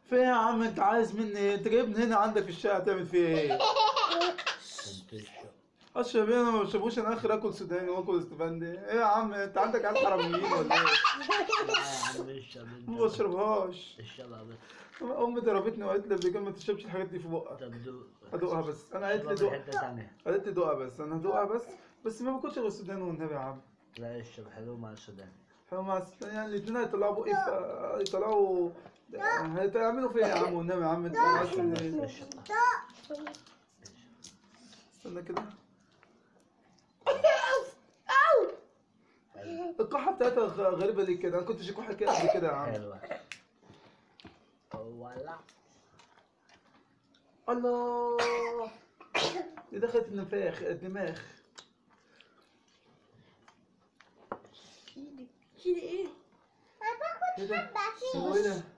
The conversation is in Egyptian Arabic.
في إيه يا عم انت عايز مني ايه انت جايبني هنا عندك في الشارع تعمل فيه ايه اشرب ايه انا ما بشربوش انا اخر اكل سوداني واكل استفندي ايه يا عم انت عندك عيال حراميين ولا ايه ما بشربهاش امي ضربتني وقالت لي قبل كده ما تشربش الحاجات دي في بقك ادوقها بس انا قالت لي دوق قالت لي دوقها بس انا هدوقها بس بس ما باكلش غير السوداني والنبي يا عم لا اشرب حلو مع السوداني فما يعني الاثنين هيطلعوا بقي ف- هيطلعوا هيعملوا فيا يا عم والنبي يا عم انت عايز مني ايه؟ اشرب استنى كده القحة بتاعتها غ- غريبة ليه كده؟ أنا كنت شكوحة كده قبل كده يا عم حلوة ولا الله دي دخلت النفاخ الدماغ كده ايه ايه ده؟ هو ايه ده؟